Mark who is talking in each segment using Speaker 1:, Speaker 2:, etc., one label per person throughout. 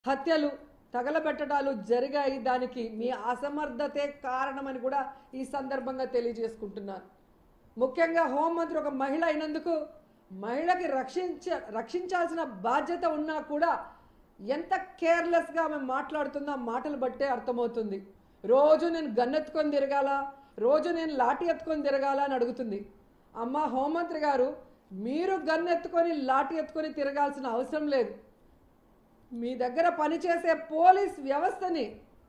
Speaker 1: హత్యలు తగలబెట్టడాలు జరిగాయి దానికి మీ అసమర్థతే కారణమని కూడా ఈ సందర్భంగా తెలియజేసుకుంటున్నాను ముఖ్యంగా హోంమంత్రి ఒక మహిళ అయినందుకు మహిళకి రక్షించ రక్షించాల్సిన బాధ్యత ఉన్నా కూడా ఎంత కేర్లెస్గా ఆమె మాట్లాడుతుందో ఆ మాటలు బట్టే అర్థమవుతుంది రోజు నేను గన్నెత్తుకొని తిరగాల రోజు నేను లాఠీ ఎత్తుకొని తిరగాల అని అడుగుతుంది అమ్మ హోంమంత్రి గారు మీరు గన్నెత్తుకొని లాఠీ ఎత్తుకొని తిరగాల్సిన అవసరం లేదు మీ దగ్గర పనిచేసే పోలీస్ వ్యవస్థని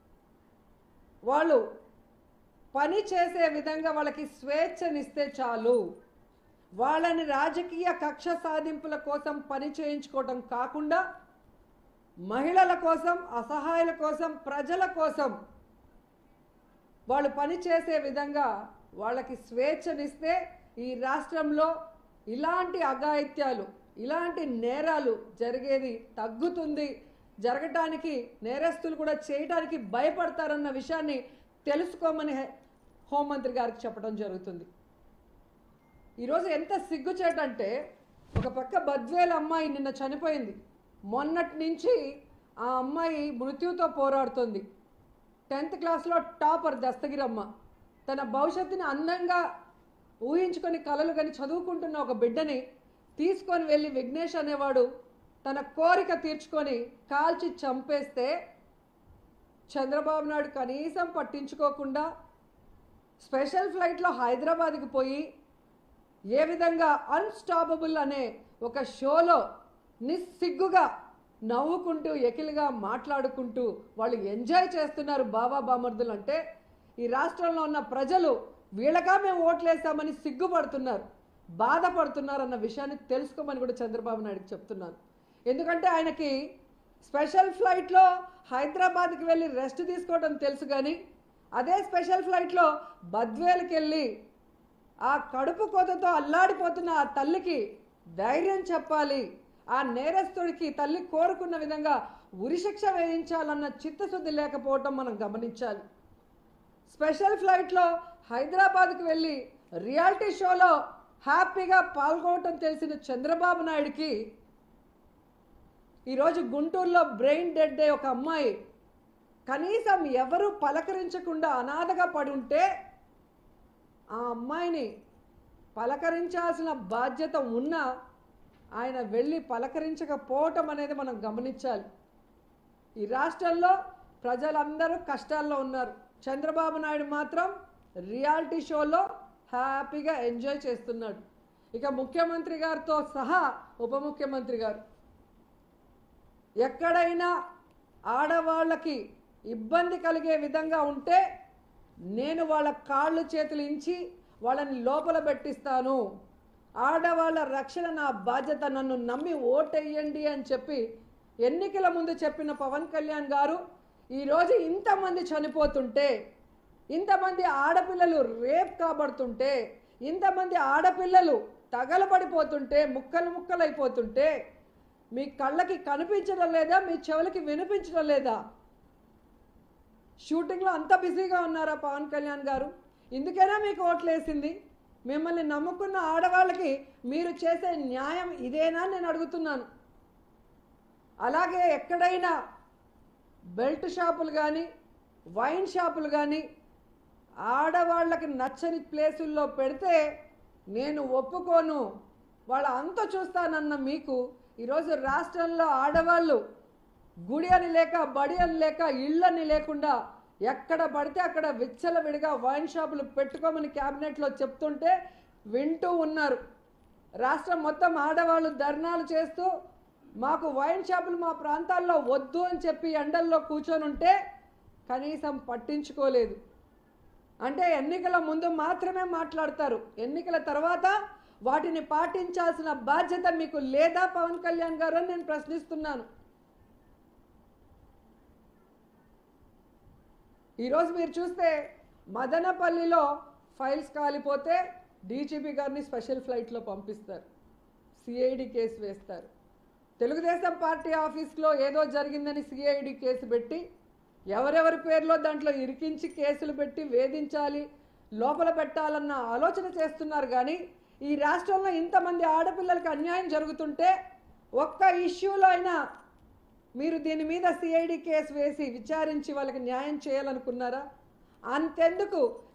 Speaker 1: వాళ్ళు పని చేసే విధంగా వాళ్ళకి స్వేచ్ఛనిస్తే చాలు వాళ్ళని రాజకీయ కక్ష సాధింపుల కోసం పని చేయించుకోవటం కాకుండా మహిళల కోసం అసహాయుల కోసం ప్రజల కోసం వాళ్ళు పని చేసే విధంగా వాళ్ళకి స్వేచ్ఛనిస్తే ఈ రాష్ట్రంలో ఇలాంటి అఘాయిత్యాలు ఇలాంటి నేరాలు జరిగేది తగ్గుతుంది జరగటానికి నేరస్తులు కూడా చేయటానికి భయపడతారన్న విషయాన్ని తెలుసుకోమని హె- హోంమంత్రి గారికి చెప్పడం జరుగుతుంది ఈరోజు ఎంత సిగ్గుచేటంటే ఒక పక్క బద్వేల అమ్మాయి నిన్న చనిపోయింది మొన్నటి నుంచి ఆ అమ్మాయి మృత్యుతో పోరాడుతుంది టెన్త్ క్లాస్లో టాపర్ దస్తగిరమ్మ తన భవిష్యత్తుని అందంగా ఊహించుకొని కలలు కానీ చదువుకుంటున్న ఒక బిడ్డని తీసుకొని వెళ్ళి విఘ్నేష్ అనేవాడు తన కోరిక తీర్చుకొని కాల్చి చంపేస్తే చంద్రబాబు నాయుడు కనీసం పట్టించుకోకుండా స్పెషల్ ఫ్లైట్లో హైదరాబాద్కి పోయి ఏ విధంగా అన్స్టాపబుల్ అనే ఒక షోలో నిస్సిగ్గుగా నవ్వుకుంటూ ఎకిలిగా మాట్లాడుకుంటూ వాళ్ళు ఎంజాయ్ చేస్తున్నారు బాబా బామర్దులు అంటే ఈ రాష్ట్రంలో ఉన్న ప్రజలు వీళ్ళగా మేము ఓట్లేసామని సిగ్గుపడుతున్నారు బాధపడుతున్నారు అన్న విషయాన్ని తెలుసుకోమని కూడా చంద్రబాబు నాయుడుకి చెప్తున్నాను ఎందుకంటే ఆయనకి స్పెషల్ ఫ్లైట్లో హైదరాబాద్కి వెళ్ళి రెస్ట్ తీసుకోవడం తెలుసు కానీ అదే స్పెషల్ ఫ్లైట్లో బద్వేలుకి వెళ్ళి ఆ కడుపు కోతతో అల్లాడిపోతున్న ఆ తల్లికి ధైర్యం చెప్పాలి ఆ నేరస్తుడికి తల్లి కోరుకున్న విధంగా ఉరిశిక్ష వేయించాలన్న చిత్తశుద్ధి లేకపోవటం మనం గమనించాలి స్పెషల్ ఫ్లైట్లో హైదరాబాద్కి వెళ్ళి రియాలిటీ షోలో హ్యాపీగా పాల్గొనటం తెలిసిన చంద్రబాబు నాయుడికి ఈరోజు గుంటూరులో బ్రెయిన్ డెడ్ డే ఒక అమ్మాయి కనీసం ఎవరు పలకరించకుండా అనాథగా పడి ఉంటే ఆ అమ్మాయిని పలకరించాల్సిన బాధ్యత ఉన్నా ఆయన వెళ్ళి పలకరించకపోవటం అనేది మనం గమనించాలి ఈ రాష్ట్రంలో ప్రజలందరూ కష్టాల్లో ఉన్నారు చంద్రబాబు నాయుడు మాత్రం రియాలిటీ షోలో హ్యాపీగా ఎంజాయ్ చేస్తున్నాడు ఇక ముఖ్యమంత్రి గారితో సహా ఉప ముఖ్యమంత్రి గారు ఎక్కడైనా ఆడవాళ్ళకి ఇబ్బంది కలిగే విధంగా ఉంటే నేను వాళ్ళ కాళ్ళు చేతులు ఇంచి వాళ్ళని లోపల పెట్టిస్తాను ఆడవాళ్ళ రక్షణ నా బాధ్యత నన్ను నమ్మి ఓటెయ్యండి అని చెప్పి ఎన్నికల ముందు చెప్పిన పవన్ కళ్యాణ్ గారు ఈరోజు ఇంతమంది చనిపోతుంటే ఇంతమంది ఆడపిల్లలు రేప్ కాబడుతుంటే ఇంతమంది ఆడపిల్లలు తగలబడిపోతుంటే ముక్కలు ముక్కలైపోతుంటే మీ కళ్ళకి కనిపించడం లేదా మీ చెవులకి వినిపించడం లేదా షూటింగ్లో అంత బిజీగా ఉన్నారా పవన్ కళ్యాణ్ గారు ఇందుకైనా మీకు ఓట్లేసింది మిమ్మల్ని నమ్ముకున్న ఆడవాళ్ళకి మీరు చేసే న్యాయం ఇదేనా నేను అడుగుతున్నాను అలాగే ఎక్కడైనా బెల్ట్ షాపులు కానీ వైన్ షాపులు కానీ ఆడవాళ్ళకి నచ్చని ప్లేసుల్లో పెడితే నేను ఒప్పుకోను వాళ్ళ అంత చూస్తానన్న మీకు ఈరోజు రాష్ట్రంలో ఆడవాళ్ళు గుడి అని లేక బడి అని లేక ఇళ్ళని లేకుండా ఎక్కడ పడితే అక్కడ విచ్చలవిడిగా వైన్ షాపులు పెట్టుకోమని క్యాబినెట్లో చెప్తుంటే వింటూ ఉన్నారు రాష్ట్రం మొత్తం ఆడవాళ్ళు ధర్నాలు చేస్తూ మాకు వైన్ షాపులు మా ప్రాంతాల్లో వద్దు అని చెప్పి ఎండల్లో కూర్చొని ఉంటే కనీసం పట్టించుకోలేదు అంటే ఎన్నికల ముందు మాత్రమే మాట్లాడతారు ఎన్నికల తర్వాత వాటిని పాటించాల్సిన బాధ్యత మీకు లేదా పవన్ కళ్యాణ్ గారు అని నేను ప్రశ్నిస్తున్నాను ఈరోజు మీరు చూస్తే మదనపల్లిలో ఫైల్స్ కాలిపోతే డీజీపీ గారిని స్పెషల్ ఫ్లైట్లో పంపిస్తారు సిఐడి కేసు వేస్తారు తెలుగుదేశం పార్టీ ఆఫీస్లో ఏదో జరిగిందని సిఐడి కేసు పెట్టి ఎవరెవరి పేర్లో దాంట్లో ఇరికించి కేసులు పెట్టి వేధించాలి లోపల పెట్టాలన్న ఆలోచన చేస్తున్నారు కానీ ఈ రాష్ట్రంలో ఇంతమంది ఆడపిల్లలకి అన్యాయం జరుగుతుంటే ఒక్క ఇష్యూలో అయినా మీరు దీని మీద సిఐడి కేసు వేసి విచారించి వాళ్ళకి న్యాయం చేయాలనుకున్నారా అంతెందుకు